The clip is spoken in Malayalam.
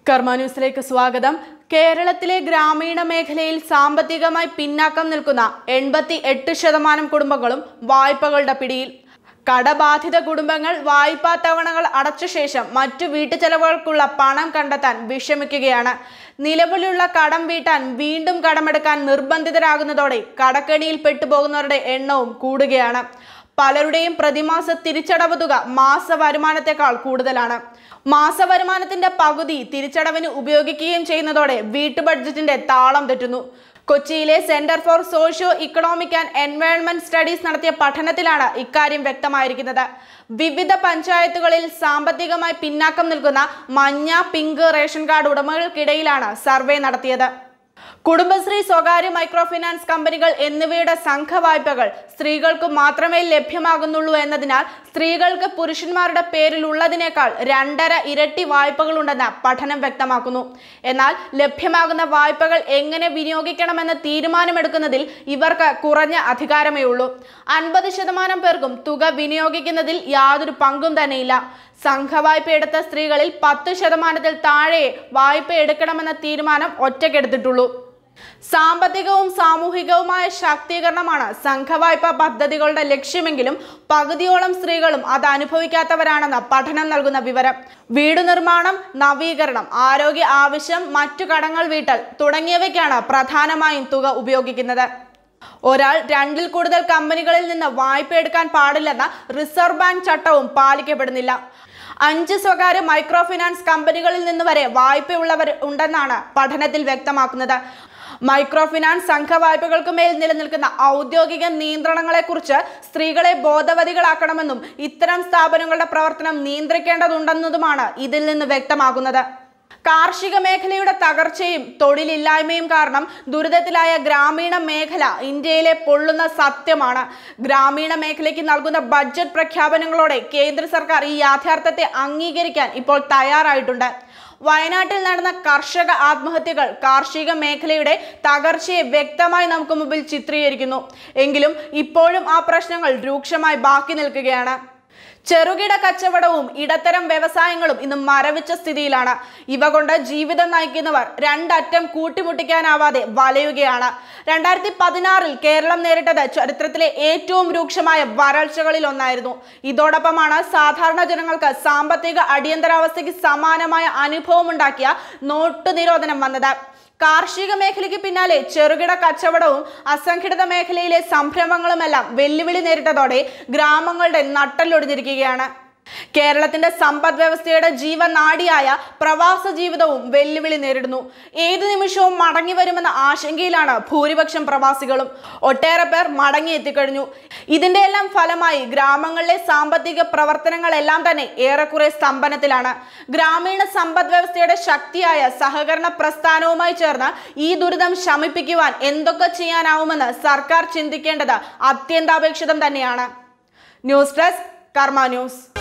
കർമ്മ ന്യൂസിലേക്ക് സ്വാഗതം കേരളത്തിലെ ഗ്രാമീണ മേഖലയിൽ സാമ്പത്തികമായി പിന്നാക്കം നിൽക്കുന്ന എൺപത്തി എട്ട് ശതമാനം കുടുംബങ്ങളും വായ്പകളുടെ പിടിയിൽ കടബാധിത കുടുംബങ്ങൾ വായ്പാ തവണകൾ അടച്ച ശേഷം മറ്റു വീട്ടുചെലവുകൾക്കുള്ള പണം കണ്ടെത്താൻ വിഷമിക്കുകയാണ് നിലവിലുള്ള കടം വീട്ടാൻ വീണ്ടും കടമെടുക്കാൻ നിർബന്ധിതരാകുന്നതോടെ കടക്കെണിയിൽ പെട്ടുപോകുന്നവരുടെ എണ്ണവും കൂടുകയാണ് പലരുടെയും പ്രതിമാസ തിരിച്ചടവ് തുക മാസ വരുമാനത്തെക്കാൾ കൂടുതലാണ് മാസ വരുമാനത്തിന്റെ പകുതി തിരിച്ചടവിന് ഉപയോഗിക്കുകയും ചെയ്യുന്നതോടെ വീട്ടു ബഡ്ജറ്റിന്റെ താളം തെറ്റുന്നു കൊച്ചിയിലെ centre for socio economic and environment studies നടത്തിയ പഠനത്തിലാണ് ഇക്കാര്യം വ്യക്തമായിരിക്കുന്നത് വിവിധ പഞ്ചായത്തുകളിൽ സാമ്പത്തികമായി പിന്നാക്കം നിൽക്കുന്ന മഞ്ഞ പിങ്ക് റേഷൻ കാർഡ് ഉടമകൾക്കിടയിലാണ് സർവേ നടത്തിയത് കുടുംബശ്രീ സ്വകാര്യ മൈക്രോ ഫിനാൻസ് കമ്പനികൾ എന്നിവയുടെ സംഘവായ്പകൾ സ്ത്രീകൾക്ക് മാത്രമേ ലഭ്യമാകുന്നുള്ളൂ എന്നതിനാൽ സ്ത്രീകൾക്ക് പുരുഷന്മാരുടെ പേരിൽ ഉള്ളതിനേക്കാൾ രണ്ടര ഇരട്ടി വായ്പകളുണ്ടെന്ന് പഠനം വ്യക്തമാക്കുന്നു എന്നാൽ ലഭ്യമാകുന്ന വായ്പകൾ എങ്ങനെ വിനിയോഗിക്കണമെന്ന് തീരുമാനമെടുക്കുന്നതിൽ ഇവർക്ക് കുറഞ്ഞ അധികാരമേ ഉള്ളൂ അൻപത് ശതമാനം പേർക്കും തുക വിനിയോഗിക്കുന്നതിൽ യാതൊരു പങ്കും തന്നെയില്ല സംഘവായ്പ എടുത്ത സ്ത്രീകളിൽ പത്ത് ശതമാനത്തിൽ താഴെ വായ്പ എടുക്കണമെന്ന തീരുമാനം ഒറ്റക്കെടുത്തിട്ടുള്ളൂ സാമ്പത്തികവും സാമൂഹികവുമായ ശാക്തീകരണമാണ് സംഘവായ്പ പദ്ധതികളുടെ ലക്ഷ്യമെങ്കിലും പകുതിയോളം സ്ത്രീകളും അത് അനുഭവിക്കാത്തവരാണെന്ന് പഠനം നൽകുന്ന വിവരം വീടു നിർമ്മാണം നവീകരണം ആരോഗ്യ ആവശ്യം മറ്റു കടങ്ങൾ വീട്ടൽ തുടങ്ങിയവയ്ക്കാണ് പ്രധാനമായും തുക ഉപയോഗിക്കുന്നത് ഒരാൾ രണ്ടിൽ കൂടുതൽ കമ്പനികളിൽ നിന്ന് വായ്പ എടുക്കാൻ പാടില്ലെന്ന റിസർവ് ബാങ്ക് ചട്ടവും പാലിക്കപ്പെടുന്നില്ല അഞ്ച് സ്വകാര്യ മൈക്രോ ഫിനാൻസ് കമ്പനികളിൽ നിന്ന് വരെ വായ്പയുള്ളവർ ഉണ്ടെന്നാണ് പഠനത്തിൽ വ്യക്തമാക്കുന്നത് മൈക്രോ ഫിനാൻസ് സംഘവായ്പകൾക്ക് മേൽ നിലനിൽക്കുന്ന ഔദ്യോഗിക നിയന്ത്രണങ്ങളെക്കുറിച്ച് സ്ത്രീകളെ ബോധവതികളാക്കണമെന്നും ഇത്തരം സ്ഥാപനങ്ങളുടെ പ്രവർത്തനം നിയന്ത്രിക്കേണ്ടതുണ്ടെന്നതുമാണ് ഇതിൽ നിന്ന് വ്യക്തമാകുന്നത് കാർഷിക മേഖലയുടെ തകർച്ചയും തൊഴിലില്ലായ്മയും കാരണം ദുരിതത്തിലായ ഗ്രാമീണ മേഖല ഇന്ത്യയിലെ പൊള്ളുന്ന സത്യമാണ് ഗ്രാമീണ മേഖലയ്ക്ക് നൽകുന്ന ബഡ്ജറ്റ് പ്രഖ്യാപനങ്ങളോടെ കേന്ദ്ര സർക്കാർ ഈ യാഥാർത്ഥ്യത്തെ അംഗീകരിക്കാൻ ഇപ്പോൾ തയ്യാറായിട്ടുണ്ട് വയനാട്ടിൽ നടന്ന കർഷക ആത്മഹത്യകൾ കാർഷിക മേഖലയുടെ തകർച്ചയെ വ്യക്തമായി നമുക്ക് മുമ്പിൽ ചിത്രീകരിക്കുന്നു എങ്കിലും ഇപ്പോഴും ആ പ്രശ്നങ്ങൾ രൂക്ഷമായി ബാക്കി നിൽക്കുകയാണ് ചെറുകിട കച്ചവടവും ഇടത്തരം വ്യവസായങ്ങളും ഇന്ന് മരവിച്ച സ്ഥിതിയിലാണ് ഇവ കൊണ്ട് ജീവിതം നയിക്കുന്നവർ രണ്ടറ്റം കൂട്ടിമുട്ടിക്കാനാവാതെ വലയുകയാണ് രണ്ടായിരത്തി പതിനാറിൽ കേരളം നേരിട്ടത് ചരിത്രത്തിലെ ഏറ്റവും രൂക്ഷമായ വരൾച്ചകളിൽ ഒന്നായിരുന്നു ഇതോടൊപ്പമാണ് സാധാരണ ജനങ്ങൾക്ക് സാമ്പത്തിക അടിയന്തരാവസ്ഥയ്ക്ക് സമാനമായ അനുഭവമുണ്ടാക്കിയ നോട്ട് നിരോധനം വന്നത് കാർഷിക മേഖലയ്ക്ക് പിന്നാലെ ചെറുകിട കച്ചവടവും അസംഘടിത മേഖലയിലെ സംരംഭങ്ങളുമെല്ലാം വെല്ലുവിളി നേരിട്ടതോടെ ഗ്രാമങ്ങളുടെ നട്ടലൊടിഞ്ഞിരിക്കുകയാണ് കേരളത്തിന്റെ സമ്പദ് വ്യവസ്ഥയുടെ ജീവനാഡിയായ പ്രവാസ ജീവിതവും വെല്ലുവിളി നേരിടുന്നു ഏതു നിമിഷവും മടങ്ങി വരുമെന്ന ആശങ്കയിലാണ് ഭൂരിപക്ഷം പ്രവാസികളും ഒട്ടേറെ പേർ മടങ്ങി എത്തിക്കഴിഞ്ഞു ഇതിന്റെ എല്ലാം ഫലമായി ഗ്രാമങ്ങളിലെ സാമ്പത്തിക പ്രവർത്തനങ്ങളെല്ലാം തന്നെ ഏറെക്കുറെ സ്തംഭനത്തിലാണ് ഗ്രാമീണ സമ്പദ് വ്യവസ്ഥയുടെ ശക്തിയായ സഹകരണ പ്രസ്ഥാനവുമായി ചേർന്ന് ഈ ദുരിതം ശമിപ്പിക്കുവാൻ എന്തൊക്കെ ചെയ്യാനാവുമെന്ന് സർക്കാർ ചിന്തിക്കേണ്ടത് അത്യന്താപേക്ഷിതം തന്നെയാണ് ന്യൂസ് ഡെസ്ക് കർമ്മ ന്യൂസ്